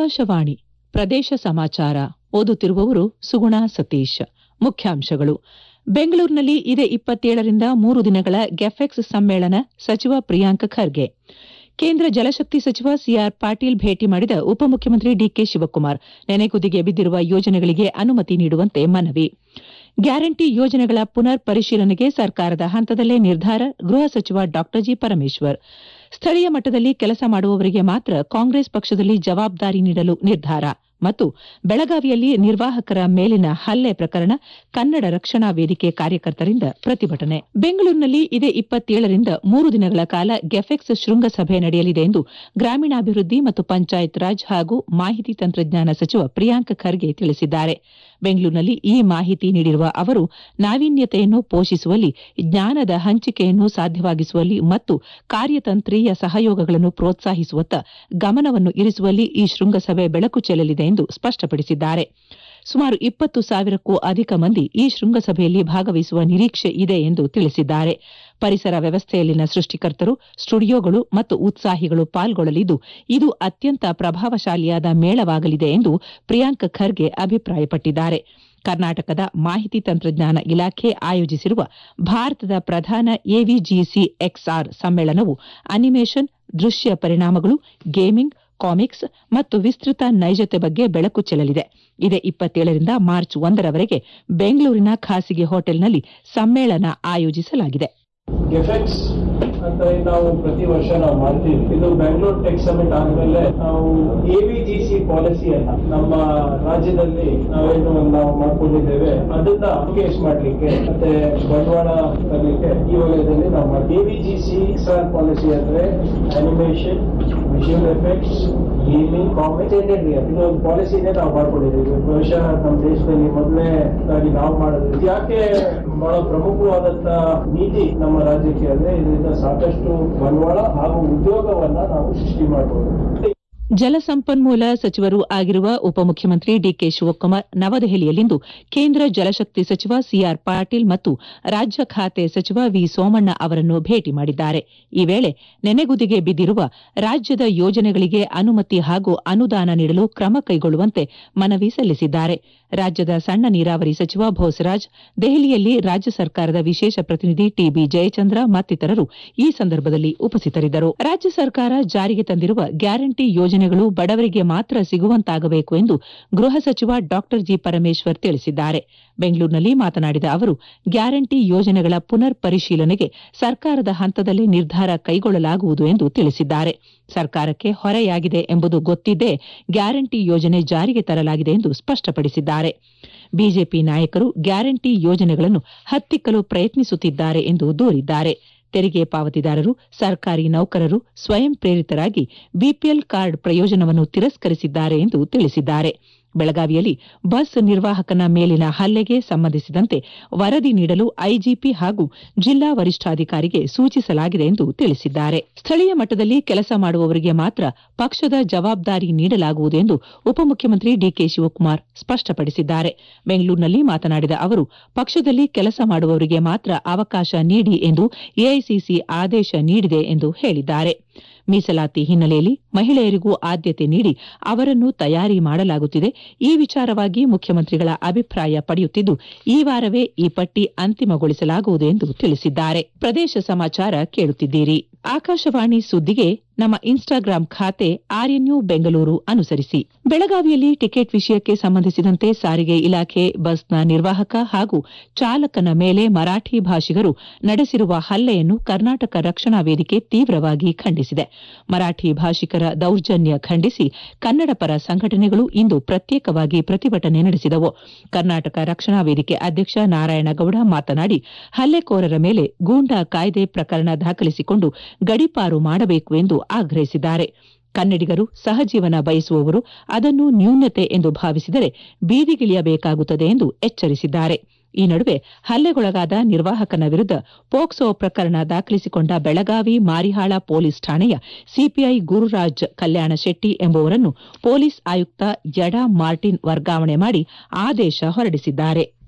ಆಕಾಶವಾಣಿ ಪ್ರದೇಶ ಸಮಾಚಾರ ಓದುತ್ತಿರುವವರು ಸುಗುಣ ಸತೀಶ್ ಮುಖ್ಯಾಂಶಗಳು ಬೆಂಗಳೂರಿನಲ್ಲಿ ಇದೇ ಇಪ್ಪತ್ತೇಳರಿಂದ ಮೂರು ದಿನಗಳ ಗೆಫೆಕ್ಸ್ ಸಮ್ಮೇಳನ ಸಚಿವ ಪ್ರಿಯಾಂಕ್ ಖರ್ಗೆ ಕೇಂದ್ರ ಜಲಶಕ್ತಿ ಸಚಿವ ಸಿಆರ್ ಪಾಟೀಲ್ ಭೇಟಿ ಮಾಡಿದ ಉಪಮುಖ್ಯಮಂತ್ರಿ ಡಿಕೆ ಶಿವಕುಮಾರ್ ನೆನೆಗುದಿಗೆ ಬಿದ್ದಿರುವ ಯೋಜನೆಗಳಿಗೆ ಅನುಮತಿ ನೀಡುವಂತೆ ಮನವಿ ಗ್ಯಾರಂಟಿ ಯೋಜನೆಗಳ ಪುನರ್ ಪರಿಶೀಲನೆಗೆ ಸರ್ಕಾರದ ಹಂತದಲ್ಲೇ ನಿರ್ಧಾರ ಗೃಹ ಸಚಿವ ಡಾ ಜಿ ಪರಮೇಶ್ವರ್ ಸ್ಥಳೀಯ ಮಟ್ಟದಲ್ಲಿ ಕೆಲಸ ಮಾಡುವವರಿಗೆ ಮಾತ್ರ ಕಾಂಗ್ರೆಸ್ ಪಕ್ಷದಲ್ಲಿ ಜವಾಬ್ದಾರಿ ನೀಡಲು ನಿರ್ಧಾರ ಮತ್ತು ಬೆಳಗಾವಿಯಲ್ಲಿ ನಿರ್ವಾಹಕರ ಮೇಲಿನ ಹಲ್ಲೆ ಪ್ರಕರಣ ಕನ್ನಡ ರಕ್ಷಣಾ ವೇದಿಕೆ ಕಾರ್ಯಕರ್ತರಿಂದ ಪ್ರತಿಭಟನೆ ಬೆಂಗಳೂರಿನಲ್ಲಿ ಇದೇ ಇಪ್ಪತ್ತೇಳರಿಂದ ಮೂರು ದಿನಗಳ ಕಾಲ ಗೆಫೆಕ್ಸ್ ಶೃಂಗಸಭೆ ನಡೆಯಲಿದೆ ಎಂದು ಗ್ರಾಮೀಣಾಭಿವೃದ್ಧಿ ಮತ್ತು ಪಂಚಾಯತ್ ರಾಜ್ ಹಾಗೂ ಮಾಹಿತಿ ತಂತ್ರಜ್ಞಾನ ಸಚಿವ ಪ್ರಿಯಾಂಕ್ ಖರ್ಗೆ ತಿಳಿಸಿದ್ದಾರೆ ಬೆಂಗಳೂರಿನಲ್ಲಿ ಈ ಮಾಹಿತಿ ನೀಡಿರುವ ಅವರು ನಾವೀನ್ಯತೆಯನ್ನು ಪೋಷಿಸುವಲ್ಲಿ ಜ್ಞಾನದ ಹಂಚಿಕೆಯನ್ನು ಸಾಧ್ಯವಾಗಿಸುವಲ್ಲಿ ಮತ್ತು ಕಾರ್ಯತಂತ್ರೀಯ ಸಹಯೋಗಗಳನ್ನು ಪ್ರೋತ್ಸಾಹಿಸುವತ್ತ ಗಮನವನ್ನು ಇರಿಸುವಲ್ಲಿ ಈ ಶೃಂಗಸಭೆ ಬೆಳಕು ಚೆಲ್ಲಲಿದೆ ಎಂದು ಸ್ಪಷ್ಟಪಡಿಸಿದ್ದಾರೆ ಸುಮಾರು ಇಪ್ಪತ್ತು ಸಾವಿರಕ್ಕೂ ಅಧಿಕ ಮಂದಿ ಈ ಶೃಂಗಸಭೆಯಲ್ಲಿ ಭಾಗವಹಿಸುವ ನಿರೀಕ್ಷೆ ಇದೆ ಎಂದು ತಿಳಿಸಿದ್ದಾರೆ ಪರಿಸರ ವ್ಯವಸ್ಥೆಯಲ್ಲಿನ ಸೃಷ್ಟಿಕರ್ತರು ಸ್ಟುಡಿಯೋಗಳು ಮತ್ತು ಉತ್ಸಾಹಿಗಳು ಪಾಲ್ಗೊಳ್ಳಲಿದ್ದು ಇದು ಅತ್ಯಂತ ಪ್ರಭಾವಶಾಲಿಯಾದ ಮೇಳವಾಗಲಿದೆ ಎಂದು ಪ್ರಿಯಾಂಕ್ ಖರ್ಗೆ ಅಭಿಪ್ರಾಯಪಟ್ಟಿದ್ದಾರೆ ಕರ್ನಾಟಕದ ಮಾಹಿತಿ ತಂತ್ರಜ್ಞಾನ ಇಲಾಖೆ ಆಯೋಜಿಸಿರುವ ಭಾರತದ ಪ್ರಧಾನ ಎವಿಜಿಸಿ ಎಕ್ಸ್ಆರ್ ಸಮ್ಮೇಳನವು ಅನಿಮೇಷನ್ ದೃಶ್ಯ ಪರಿಣಾಮಗಳು ಗೇಮಿಂಗ್ ಕಾಮಿಕ್ಸ್ ಮತ್ತು ವಿಸ್ತೃತ ನೈಜತೆ ಬಗ್ಗೆ ಬೆಳಕು ಚೆಲ್ಲಲಿದೆ ಇದೇ ಇಪ್ಪತ್ತೇಳರಿಂದ ಮಾರ್ಚ್ ಒಂದರವರೆಗೆ ಬೆಂಗಳೂರಿನ ಖಾಸಗಿ ಹೋಟೆಲ್ನಲ್ಲಿ ಸಮ್ಮೇಳನ ಆಯೋಜಿಸಲಾಗಿದೆ ಎಫೆಕ್ಟ್ಸ್ ಅಂತ ಏನ್ ನಾವು ಪ್ರತಿ ವರ್ಷ ನಾವು ಮಾಡ್ತೀವಿ ಇದು ಬೆಂಗಳೂರು ಟೆಕ್ ಸಮಿಟ್ ಆದ್ಮೇಲೆ ನಾವು ಎವಿಜಿಸಿ ಪಾಲಿಸಿಯನ್ನ ನಮ್ಮ ರಾಜ್ಯದಲ್ಲಿ ನಾವೇನು ನಾವು ಮಾಡ್ಕೊಂಡಿದ್ದೇವೆ ಅದನ್ನ ಅಪ್ಲಿಕೇಶ್ ಮಾಡ್ಲಿಕ್ಕೆ ಮತ್ತೆ ಬಂಡವಾಳ ತರಲಿಕ್ಕೆ ಈ ವಲಯದಲ್ಲಿ ನಾವು ಮಾಡ್ತೀವಿ ಎವಿಜಿಸಿ ಎಕ್ಸ್ಆರ್ ಪಾಲಿಸಿ ಅಂದ್ರೆ animation visual effects gaming comics ಇದು ಒಂದು ಪಾಲಿಸಿನೇ ನಾವು ಮಾಡ್ಕೊಂಡಿದ್ದೀವಿ ಬಹುಶಃ ನಮ್ಮ ದೇಶದಲ್ಲಿ ಮೊದಲನೇ ನಾವು ಮಾಡೋದು ಯಾಕೆ ಬಹಳ ಪ್ರಮುಖವಾದಂತ ನೀತಿ ನಮ್ಮ ರಾಜ್ಯಕ್ಕೆ ಅಂದ್ರೆ ಇದರಿಂದ ಸಾಕಷ್ಟು ಬಂಡವಾಳ ಹಾಗೂ ಉದ್ಯೋಗವನ್ನ ನಾವು ಸೃಷ್ಟಿ ಮಾಡಬಹುದು ಜಲಸಂಪನ್ಮೂಲ ಸಚಿವರೂ ಆಗಿರುವ ಉಪಮುಖ್ಯಮಂತ್ರಿ ಡಿಕೆ ಶಿವಕುಮಾರ್ ನವದೆಹಲಿಯಲ್ಲಿಂದು ಕೇಂದ್ರ ಜಲಶಕ್ತಿ ಸಚಿವ ಸಿಆರ್ ಪಾಟೀಲ್ ಮತ್ತು ರಾಜ್ಯ ಖಾತೆ ಸಚಿವ ವಿ ಸೋಮಣ್ಣ ಅವರನ್ನು ಭೇಟಿ ಮಾಡಿದ್ದಾರೆ ಈ ವೇಳೆ ನೆನೆಗುದಿಗೆ ಬಿದ್ದಿರುವ ರಾಜ್ಯದ ಯೋಜನೆಗಳಿಗೆ ಅನುಮತಿ ಹಾಗೂ ಅನುದಾನ ನೀಡಲು ಕ್ರಮ ಕೈಗೊಳ್ಳುವಂತೆ ಮನವಿ ಸಲ್ಲಿಸಿದ್ದಾರೆ ರಾಜ್ಯದ ಸಣ್ಣ ನೀರಾವರಿ ಸಚಿವ ಬೋಸರಾಜ್ ದೆಹಲಿಯಲ್ಲಿ ರಾಜ್ಯ ಸರ್ಕಾರದ ವಿಶೇಷ ಪ್ರತಿನಿಧಿ ಟಿಬಿ ಜಯಚಂದ್ರ ಮತ್ತಿತರರು ಈ ಸಂದರ್ಭದಲ್ಲಿ ಉಪಸ್ಥಿತರಿದ್ದರು ರಾಜ್ಯ ಸರ್ಕಾರ ಜಾರಿಗೆ ತಂದಿರುವ ಗ್ಯಾರಂಟಿ ಯೋಜನೆಗಳು ಬಡವರಿಗೆ ಮಾತ್ರ ಸಿಗುವಂತಾಗಬೇಕು ಎಂದು ಗೃಹ ಸಚಿವ ಡಾ ಜಿ ಪರಮೇಶ್ವರ್ ತಿಳಿಸಿದ್ದಾರೆ ಬೆಂಗಳೂರಿನಲ್ಲಿ ಮಾತನಾಡಿದ ಅವರು ಗ್ಯಾರಂಟಿ ಯೋಜನೆಗಳ ಪುನರ್ ಪರಿಶೀಲನೆಗೆ ಸರ್ಕಾರದ ಹಂತದಲ್ಲೇ ನಿರ್ಧಾರ ಕೈಗೊಳ್ಳಲಾಗುವುದು ಎಂದು ತಿಳಿಸಿದ್ದಾರೆ ಸರ್ಕಾರಕ್ಕೆ ಹೊರೆಯಾಗಿದೆ ಎಂಬುದು ಗೊತ್ತಿದ್ದೇ ಗ್ಯಾರಂಟಿ ಯೋಜನೆ ಜಾರಿಗೆ ತರಲಾಗಿದೆ ಎಂದು ಸ್ಪಷ್ಟಪಡಿಸಿದ್ದಾರೆ ಬಿಜೆಪಿ ನಾಯಕರು ಗ್ಯಾರಂಟಿ ಯೋಜನೆಗಳನ್ನು ಹತ್ತಿಕ್ಕಲು ಪ್ರಯತ್ನಿಸುತ್ತಿದ್ದಾರೆ ಎಂದು ದೂರಿದ್ದಾರೆ ತೆರಿಗೆ ಪಾವತಿದಾರರು ಸರ್ಕಾರಿ ನೌಕರರು ಸ್ವಯಂ ಪ್ರೇರಿತರಾಗಿ ಬಿಪಿಎಲ್ ಕಾರ್ಡ್ ಪ್ರಯೋಜನವನ್ನು ತಿರಸ್ಕರಿಸಿದ್ದಾರೆ ಎಂದು ತಿಳಿಸಿದ್ದಾರೆ ಬೆಳಗಾವಿಯಲ್ಲಿ ಬಸ್ ನಿರ್ವಾಹಕನ ಮೇಲಿನ ಹಲ್ಲೆಗೆ ಸಂಬಂಧಿಸಿದಂತೆ ವರದಿ ನೀಡಲು ಐಜಿಪಿ ಹಾಗೂ ಜಿಲ್ಲಾ ವರಿಷ್ಠಾಧಿಕಾರಿಗೆ ಸೂಚಿಸಲಾಗಿದೆ ಎಂದು ತಿಳಿಸಿದ್ದಾರೆ ಸ್ಥಳೀಯ ಮಟ್ಟದಲ್ಲಿ ಕೆಲಸ ಮಾಡುವವರಿಗೆ ಮಾತ್ರ ಪಕ್ಷದ ಜವಾಬ್ದಾರಿ ನೀಡಲಾಗುವುದು ಎಂದು ಉಪಮುಖ್ಯಮಂತ್ರಿ ಡಿಕೆ ಶಿವಕುಮಾರ್ ಸ್ಪಷ್ಟಪಡಿಸಿದ್ದಾರೆ ಬೆಂಗಳೂರಿನಲ್ಲಿ ಮಾತನಾಡಿದ ಅವರು ಪಕ್ಷದಲ್ಲಿ ಕೆಲಸ ಮಾಡುವವರಿಗೆ ಮಾತ್ರ ಅವಕಾಶ ನೀಡಿ ಎಂದು ಎಐಸಿಸಿ ಆದೇಶ ನೀಡಿದೆ ಎಂದು ಹೇಳಿದ್ದಾರೆ ಮೀಸಲಾತಿ ಹಿನ್ನೆಲೆಯಲ್ಲಿ ಮಹಿಳೆಯರಿಗೂ ಆದ್ಯತೆ ನೀಡಿ ಅವರನ್ನು ತಯಾರಿ ಮಾಡಲಾಗುತ್ತಿದೆ ಈ ವಿಚಾರವಾಗಿ ಮುಖ್ಯಮಂತ್ರಿಗಳ ಅಭಿಪ್ರಾಯ ಪಡೆಯುತ್ತಿದ್ದು ಈ ವಾರವೇ ಈ ಪಟ್ಟಿ ಅಂತಿಮಗೊಳಿಸಲಾಗುವುದು ಎಂದು ತಿಳಿಸಿದ್ದಾರೆ ಪ್ರದೇಶ ಸಮಾಚಾರ ಕೇಳುತ್ತಿದ್ದೀರಿ ಆಕಾಶವಾಣಿ ಸುದ್ದಿಗೆ ನಮ್ಮ ಇನ್ಸ್ಟಾಗ್ರಾಂ ಖಾತೆ ಆರ್ಎನ್ಯು ಬೆಂಗಳೂರು ಅನುಸರಿಸಿ ಬೆಳಗಾವಿಯಲ್ಲಿ ಟಿಕೆಟ್ ವಿಷಯಕ್ಕೆ ಸಂಬಂಧಿಸಿದಂತೆ ಸಾರಿಗೆ ಇಲಾಖೆ ಬಸ್ನ ನಿರ್ವಾಹಕ ಹಾಗೂ ಚಾಲಕನ ಮೇಲೆ ಮರಾಠಿ ಭಾಷಿಗರು ನಡೆಸಿರುವ ಹಲ್ಲೆಯನ್ನು ಕರ್ನಾಟಕ ರಕ್ಷಣಾ ವೇದಿಕೆ ತೀವ್ರವಾಗಿ ಖಂಡಿಸಿದೆ ಮರಾಠಿ ಭಾಷಿಕರ ದೌರ್ಜನ್ಯ ಖಂಡಿಸಿ ಕನ್ನಡ ಪರ ಸಂಘಟನೆಗಳು ಇಂದು ಪ್ರತ್ಯೇಕವಾಗಿ ಪ್ರತಿಭಟನೆ ನಡೆಸಿದವು ಕರ್ನಾಟಕ ರಕ್ಷಣಾ ವೇದಿಕೆ ಅಧ್ಯಕ್ಷ ನಾರಾಯಣಗೌಡ ಮಾತನಾಡಿ ಹಲ್ಲೆಕೋರರ ಮೇಲೆ ಗೂಂಡಾ ಕಾಯ್ದೆ ಪ್ರಕರಣ ದಾಖಲಿಸಿಕೊಂಡು ಗಡೀಪಾರು ಮಾಡಬೇಕು ಎಂದು ಆಗ್ರಹಿಸಿದ್ದಾರೆ ಕನ್ನಡಿಗರು ಸಹಜೀವನ ಬಯಸುವವರು ಅದನ್ನು ನ್ಯೂನ್ಯತೆ ಎಂದು ಭಾವಿಸಿದರೆ ಬೀದಿಗಿಳಿಯಬೇಕಾಗುತ್ತದೆ ಎಂದು ಎಚ್ಚರಿಸಿದ್ದಾರೆ ಈ ನಡುವೆ ಹಲ್ಲೆಗೊಳಗಾದ ನಿರ್ವಾಹಕನ ವಿರುದ್ಧ ಪೋಕ್ಸೋ ಪ್ರಕರಣ ದಾಖಲಿಸಿಕೊಂಡ ಬೆಳಗಾವಿ ಮಾರಿಹಾಳ ಪೊಲೀಸ್ ಠಾಣೆಯ ಸಿಪಿಐ ಗುರುರಾಜ್ ಕಲ್ಯಾಣ ಶೆಟ್ಟಿ ಎಂಬುವರನ್ನು ಪೊಲೀಸ್ ಆಯುಕ್ತ ಯಡಾ ಮಾರ್ಟಿನ್ ವರ್ಗಾವಣೆ ಮಾಡಿ ಆದೇಶ ಹೊರಡಿಸಿದ್ದಾರೆ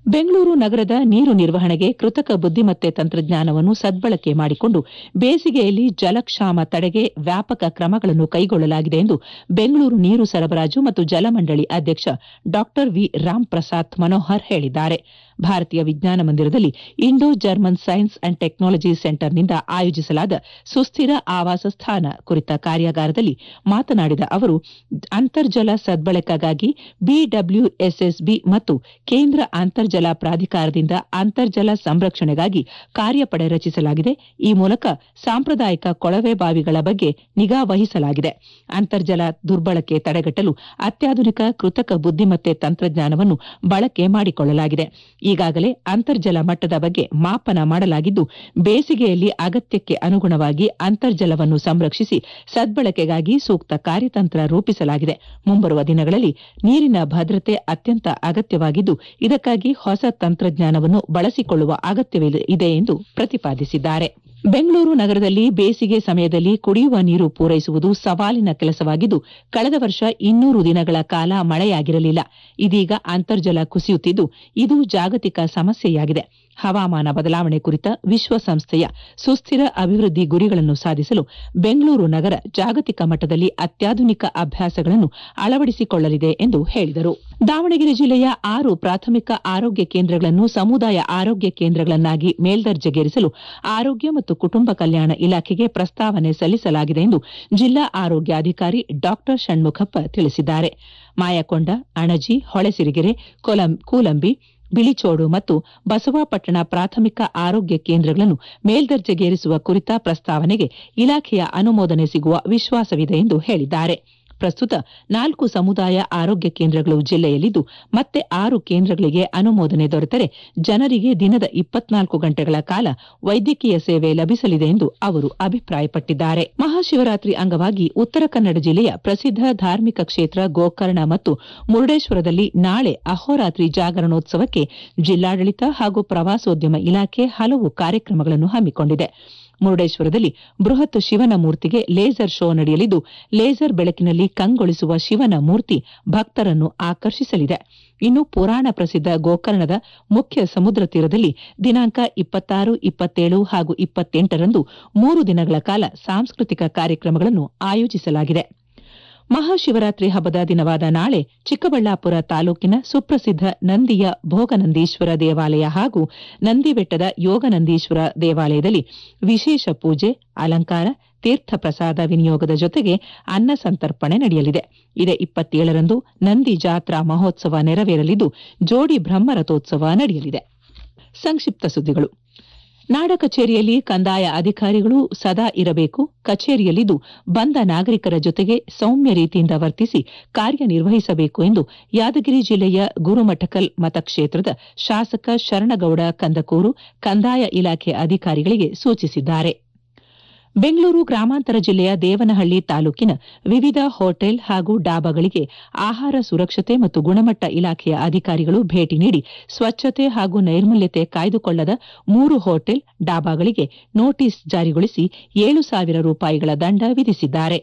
ಬೆಂಗಳೂರು ನಗರದ ನೀರು ನಿರ್ವಹಣೆಗೆ ಕೃತಕ ಬುದ್ದಿಮತ್ತೆ ತಂತ್ರಜ್ಞಾನವನ್ನು ಸದ್ಬಳಕೆ ಮಾಡಿಕೊಂಡು ಬೇಸಿಗೆಯಲ್ಲಿ ಜಲಕ್ಷಾಮ ತಡೆಗೆ ವ್ಯಾಪಕ ಕ್ರಮಗಳನ್ನು ಕೈಗೊಳ್ಳಲಾಗಿದೆ ಎಂದು ಬೆಂಗಳೂರು ನೀರು ಸರಬರಾಜು ಮತ್ತು ಜಲಮಂಡಳಿ ಅಧ್ಯಕ್ಷ ಡಾ ವಿ ರಾಮ್ ಪ್ರಸಾದ್ ಮನೋಹರ್ ಹೇಳಿದ್ದಾರೆ ಭಾರತೀಯ ವಿಜ್ಞಾನ ಮಂದಿರದಲ್ಲಿ Indo German science and technology ಸೆಂಟರ್ನಿಂದ ಆಯೋಜಿಸಲಾದ ಸುಸ್ಥಿರ ಆವಾಸ ಸ್ಥಾನ ಕುರಿತ ಕಾರ್ಯಾಗಾರದಲ್ಲಿ ಮಾತನಾಡಿದ ಅವರು ಅಂತರ್ಜಲ ಸದ್ಬಳಕೆಗಾಗಿ ಬಿಡಬ್ಲ್ಯೂಎಸ್ಎಸ್ಬಿ ಮತ್ತು ಕೇಂದ್ರ ಅಂತರ್ಜಲ ಪ್ರಾಧಿಕಾರದಿಂದ ಅಂತರ್ಜಲ ಸಂರಕ್ಷಣೆಗಾಗಿ ಕಾರ್ಯಪಡೆ ರಚಿಸಲಾಗಿದೆ ಈ ಮೂಲಕ ಸಾಂಪ್ರದಾಯಿಕ ಕೊಳವೆ ಬಾವಿಗಳ ಬಗ್ಗೆ ನಿಗಾ ವಹಿಸಲಾಗಿದೆ ಅಂತರ್ಜಲ ದುರ್ಬಳಕೆ ತಡೆಗಟ್ಟಲು ಅತ್ಯಾಧುನಿಕ ಕೃತಕ ಬುದ್ದಿಮತ್ತೆ ತಂತ್ರಜ್ಞಾನವನ್ನು ಬಳಕೆ ಮಾಡಿಕೊಳ್ಳಲಾಗಿದೆ ಈಗಾಗಲೇ ಅಂತರ್ಜಲ ಮಟ್ಟದ ಬಗ್ಗೆ ಮಾಪನ ಮಾಡಲಾಗಿದ್ದು ಬೇಸಿಗೆಯಲ್ಲಿ ಅಗತ್ಯಕ್ಕೆ ಅನುಗುಣವಾಗಿ ಅಂತರ್ಜಲವನ್ನು ಸಂರಕ್ಷಿಸಿ ಸದ್ಬಳಕೆಗಾಗಿ ಸೂಕ್ತ ಕಾರ್ಯತಂತ್ರ ರೂಪಿಸಲಾಗಿದೆ ಮುಂಬರುವ ದಿನಗಳಲ್ಲಿ ನೀರಿನ ಭದ್ರತೆ ಅತ್ಯಂತ ಅಗತ್ಯವಾಗಿದ್ದು ಇದಕ್ಕಾಗಿ ಹೊಸ ತಂತ್ರಜ್ಞಾನವನ್ನು ಬಳಸಿಕೊಳ್ಳುವ ಅಗತ್ಯವಿದೆ ಎಂದು ಪ್ರತಿಪಾದಿಸಿದ್ದಾರೆ ಬೆಂಗಳೂರು ನಗರದಲ್ಲಿ ಬೇಸಿಗೆ ಸಮಯದಲ್ಲಿ ಕುಡಿಯುವ ನೀರು ಪೂರೈಸುವುದು ಸವಾಲಿನ ಕೆಲಸವಾಗಿದ್ದು ಕಳೆದ ವರ್ಷ ಇನ್ನೂರು ದಿನಗಳ ಕಾಲ ಮಳೆಯಾಗಿರಲಿಲ್ಲ ಇದೀಗ ಅಂತರ್ಜಲ ಕುಸಿಯುತ್ತಿದ್ದು ಇದು ಜಾಗತಿಕ ಸಮಸ್ಯೆಯಾಗಿದೆ ಹವಾಮಾನ ಬದಲಾವಣೆ ಕುರಿತ ವಿಶ್ವಸಂಸ್ಥೆಯ ಸುಸ್ಥಿರ ಅಭಿವೃದ್ಧಿ ಗುರಿಗಳನ್ನು ಸಾಧಿಸಲು ಬೆಂಗಳೂರು ನಗರ ಜಾಗತಿಕ ಮಟ್ಟದಲ್ಲಿ ಅತ್ಯಾಧುನಿಕ ಅಭ್ಯಾಸಗಳನ್ನು ಅಳವಡಿಸಿಕೊಳ್ಳಲಿದೆ ಎಂದು ಹೇಳಿದರು ದಾವಣಗೆರೆ ಜಿಲ್ಲೆಯ ಆರು ಪ್ರಾಥಮಿಕ ಆರೋಗ್ಯ ಕೇಂದ್ರಗಳನ್ನು ಸಮುದಾಯ ಆರೋಗ್ಯ ಕೇಂದ್ರಗಳನ್ನಾಗಿ ಮೇಲ್ದರ್ಜೆಗೇರಿಸಲು ಆರೋಗ್ಯ ಮತ್ತು ಕುಟುಂಬ ಕಲ್ಯಾಣ ಇಲಾಖೆಗೆ ಪ್ರಸ್ತಾವನೆ ಸಲ್ಲಿಸಲಾಗಿದೆ ಎಂದು ಜಿಲ್ಲಾ ಆರೋಗ್ಯಾಧಿಕಾರಿ ಡಾ ಷಣ್ಮುಖಪ್ಪ ತಿಳಿಸಿದ್ದಾರೆ ಮಾಯಕೊಂಡ ಅಣಜಿ ಹೊಳೆಸಿರಿಗೆರೆ ಕೂಲಂಬಿ ಬಿಳಿಚೋಡು ಮತ್ತು ಬಸವಾಪಟ್ಟಣ ಪ್ರಾಥಮಿಕ ಆರೋಗ್ಯ ಕೇಂದ್ರಗಳನ್ನು ಮೇಲ್ದರ್ಜೆಗೇರಿಸುವ ಕುರಿತ ಪ್ರಸ್ತಾವನೆಗೆ ಇಲಾಖೆಯ ಅನುಮೋದನೆ ಸಿಗುವ ವಿಶ್ವಾಸವಿದೆ ಎಂದು ಹೇಳಿದ್ದಾರೆ ಪ್ರಸ್ತುತ ನಾಲ್ಕು ಸಮುದಾಯ ಆರೋಗ್ಯ ಕೇಂದ್ರಗಳು ಜಿಲ್ಲೆಯಲ್ಲಿದ್ದು ಮತ್ತೆ ಆರು ಕೇಂದ್ರಗಳಿಗೆ ಅನುಮೋದನೆ ದೊರೆತರೆ ಜನರಿಗೆ ದಿನದ ಇಪ್ಪತ್ನಾಲ್ಕು ಗಂಟೆಗಳ ಕಾಲ ವೈದ್ಯಕೀಯ ಸೇವೆ ಲಭಿಸಲಿದೆ ಎಂದು ಅವರು ಅಭಿಪ್ರಾಯಪಟ್ಟಿದ್ದಾರೆ ಮಹಾಶಿವರಾತ್ರಿ ಅಂಗವಾಗಿ ಉತ್ತರ ಕನ್ನಡ ಜಿಲ್ಲೆಯ ಪ್ರಸಿದ್ದ ಧಾರ್ಮಿಕ ಕ್ಷೇತ್ರ ಗೋಕರ್ಣ ಮತ್ತು ಮುರುಡೇಶ್ವರದಲ್ಲಿ ನಾಳೆ ಅಹೋರಾತ್ರಿ ಜಾಗರಣೋತ್ಸವಕ್ಕೆ ಜಿಲ್ಲಾಡಳಿತ ಹಾಗೂ ಪ್ರವಾಸೋದ್ಯಮ ಇಲಾಖೆ ಹಲವು ಕಾರ್ಯಕ್ರಮಗಳನ್ನು ಹಮ್ಮಿಕೊಂಡಿದೆ ಮುರುಡೇಶ್ವರದಲ್ಲಿ ಬೃಹತ್ ಶಿವನ ಮೂರ್ತಿಗೆ ಲೇಸರ್ ಶೋ ನಡೆಯಲಿದ್ದು ಲೇಸರ್ ಬೆಳಕಿನಲ್ಲಿ ಕಂಗೊಳಿಸುವ ಶಿವನ ಮೂರ್ತಿ ಭಕ್ತರನ್ನು ಆಕರ್ಷಿಸಲಿದೆ ಇನ್ನು ಪುರಾಣ ಪ್ರಸಿದ್ದ ಗೋಕರ್ಣದ ಮುಖ್ಯ ಸಮುದ್ರ ತೀರದಲ್ಲಿ ದಿನಾಂಕ ಇಪ್ಪತ್ತಾರು ಇಪ್ಪತ್ತೇಳು ಹಾಗೂ ಇಪ್ಪತ್ತೆಂಟರಂದು ಮೂರು ದಿನಗಳ ಕಾಲ ಸಾಂಸ್ಕೃತಿಕ ಕಾರ್ಯಕ್ರಮಗಳನ್ನು ಆಯೋಜಿಸಲಾಗಿದೆ ಮಹಾಶಿವರಾತ್ರಿ ಹಬ್ಬದ ದಿನವಾದ ನಾಳೆ ಚಿಕ್ಕಬಳ್ಳಾಪುರ ತಾಲೂಕಿನ ಸುಪ್ರಸಿದ್ದ ನಂದಿಯ ಭೋಗನಂದೀಶ್ವರ ದೇವಾಲಯ ಹಾಗೂ ನಂದಿಬೆಟ್ಟದ ಯೋಗನಂದೀಶ್ವರ ದೇವಾಲಯದಲ್ಲಿ ವಿಶೇಷ ಪೂಜೆ ಅಲಂಕಾರ ತೀರ್ಥ ಪ್ರಸಾದ ವಿನಿಯೋಗದ ಜೊತೆಗೆ ಅನ್ನ ಸಂತರ್ಪಣೆ ನಡೆಯಲಿದೆ ಇದೇ ಇಪ್ಪತ್ತೇಳರಂದು ನಂದಿ ಜಾತ್ರಾ ಮಹೋತ್ಸವ ನೆರವೇರಲಿದ್ದು ಜೋಡಿ ಬ್ರಹ್ಮರಥೋತ್ಸವ ನಡೆಯಲಿದೆ ಸಂಕ್ಷಿಪ್ತ ಸುದ್ದಿಗಳು ನಾಡ ಕಚೇರಿಯಲ್ಲಿ ಕಂದಾಯ ಅಧಿಕಾರಿಗಳು ಸದಾ ಇರಬೇಕು ಕಚೇರಿಯಲ್ಲಿದ್ದು ಬಂದ ನಾಗರಿಕರ ಜೊತೆಗೆ ಸೌಮ್ಯ ರೀತಿಯಿಂದ ವರ್ತಿಸಿ ಕಾರ್ಯನಿರ್ವಹಿಸಬೇಕು ಎಂದು ಯಾದಗಿರಿ ಜಿಲ್ಲೆಯ ಗುರುಮಠಕಲ್ ಮತಕ್ಷೇತ್ರದ ಶಾಸಕ ಶರಣಗೌಡ ಕಂದಕೂರು ಕಂದಾಯ ಇಲಾಖೆ ಅಧಿಕಾರಿಗಳಿಗೆ ಸೂಚಿಸಿದ್ದಾರೆ ಬೆಂಗಳೂರು ಗ್ರಾಮಾಂತರ ಜಿಲ್ಲೆಯ ದೇವನಹಳ್ಳಿ ತಾಲೂಕಿನ ವಿವಿಧ ಹೋಟೆಲ್ ಹಾಗೂ ಡಾಬಾಗಳಿಗೆ ಆಹಾರ ಸುರಕ್ಷತೆ ಮತ್ತು ಗುಣಮಟ್ಟ ಇಲಾಖೆಯ ಅಧಿಕಾರಿಗಳು ಭೇಟಿ ನೀಡಿ ಸ್ವಚ್ಛತೆ ಹಾಗೂ ನೈರ್ಮಲ್ಯತೆ ಕಾಯ್ದುಕೊಳ್ಳದ ಮೂರು ಹೋಟೆಲ್ ಡಾಬಾಗಳಿಗೆ ನೋಟಿಸ್ ಜಾರಿಗೊಳಿಸಿ ಏಳು ಸಾವಿರ ರೂಪಾಯಿಗಳ ದಂಡ ವಿಧಿಸಿದ್ದಾರೆ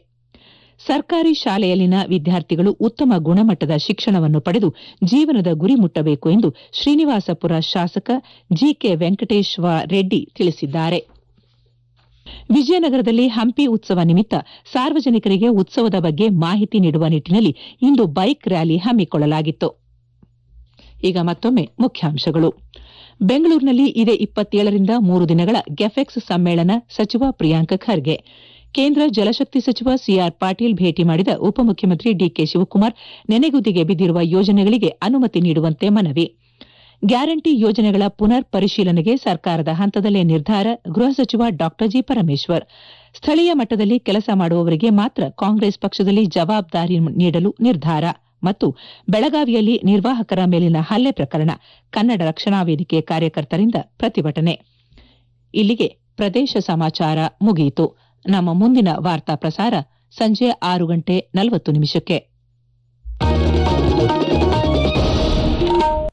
ಸರ್ಕಾರಿ ಶಾಲೆಯಲ್ಲಿನ ವಿದ್ಯಾರ್ಥಿಗಳು ಉತ್ತಮ ಗುಣಮಟ್ಟದ ಶಿಕ್ಷಣವನ್ನು ಪಡೆದು ಜೀವನದ ಗುರಿ ಮುಟ್ಟಬೇಕು ಎಂದು ಶ್ರೀನಿವಾಸಪುರ ಶಾಸಕ ಜಿಕೆ ವೆಂಕಟೇಶ್ವ ರೆಡ್ಡಿ ತಿಳಿಸಿದ್ದಾರೆ ವಿಜಯನಗರದಲ್ಲಿ ಹಂಪಿ ಉತ್ಸವ ನಿಮಿತ್ತ ಸಾರ್ವಜನಿಕರಿಗೆ ಉತ್ಸವದ ಬಗ್ಗೆ ಮಾಹಿತಿ ನೀಡುವ ನಿಟ್ಟಿನಲ್ಲಿ ಇಂದು ಬೈಕ್ ರ್ಯಾಲಿ ಹಮ್ಮಿಕೊಳ್ಳಲಾಗಿತ್ತು ಈಗ ಮತ್ತೊಮ್ಮೆ ಮುಖ್ಯಾಂಶಗಳು ಬೆಂಗಳೂರಿನಲ್ಲಿ ಇದೇ ಇಪ್ಪತ್ತೇಳರಿಂದ ಮೂರು ದಿನಗಳ ಗೆಫೆಕ್ಸ್ ಸಮ್ಮೇಳನ ಸಚಿವ ಪ್ರಿಯಾಂಕ ಖರ್ಗೆ ಕೇಂದ್ರ ಜಲಶಕ್ತಿ ಸಚಿವ ಸಿಆರ್ ಪಾಟೀಲ್ ಭೇಟಿ ಮಾಡಿದ ಉಪಮುಖ್ಯಮಂತ್ರಿ ಡಿಕೆ ಶಿವಕುಮಾರ್ ನೆನೆಗುದಿಗೆ ಬಿದ್ದಿರುವ ಯೋಜನೆಗಳಿಗೆ ಅನುಮತಿ ನೀಡುವಂತೆ ಮನವಿ ಗ್ಯಾರಂಟಿ ಯೋಜನೆಗಳ ಪುನರ್ ಪರಿಶೀಲನೆಗೆ ಸರ್ಕಾರದ ಹಂತದಲ್ಲೇ ನಿರ್ಧಾರ ಗೃಹ ಸಚಿವ ಡಾ ಜಿ ಪರಮೇಶ್ವರ್ ಸ್ಥಳೀಯ ಮಟ್ಟದಲ್ಲಿ ಕೆಲಸ ಮಾಡುವವರಿಗೆ ಮಾತ್ರ ಕಾಂಗ್ರೆಸ್ ಪಕ್ಷದಲ್ಲಿ ಜವಾಬ್ದಾರಿ ನೀಡಲು ನಿರ್ಧಾರ ಮತ್ತು ಬೆಳಗಾವಿಯಲ್ಲಿ ನಿರ್ವಾಹಕರ ಮೇಲಿನ ಹಲ್ಲೆ ಪ್ರಕರಣ ಕನ್ನಡ ರಕ್ಷಣಾ ವೇದಿಕೆ ಕಾರ್ಯಕರ್ತರಿಂದ ಪ್ರತಿಭಟನೆ ಇಲ್ಲಿಗೆ ಪ್ರದೇಶ ಸಮಾಚಾರ ಮುಗಿಯಿತು ನಮ್ಮ ಮುಂದಿನ ವಾರ್ತಾ ಪ್ರಸಾರ ಸಂಜೆ ಆರು ಗಂಟೆ ನಲವತ್ತು ನಿಮಿಷಕ್ಕೆ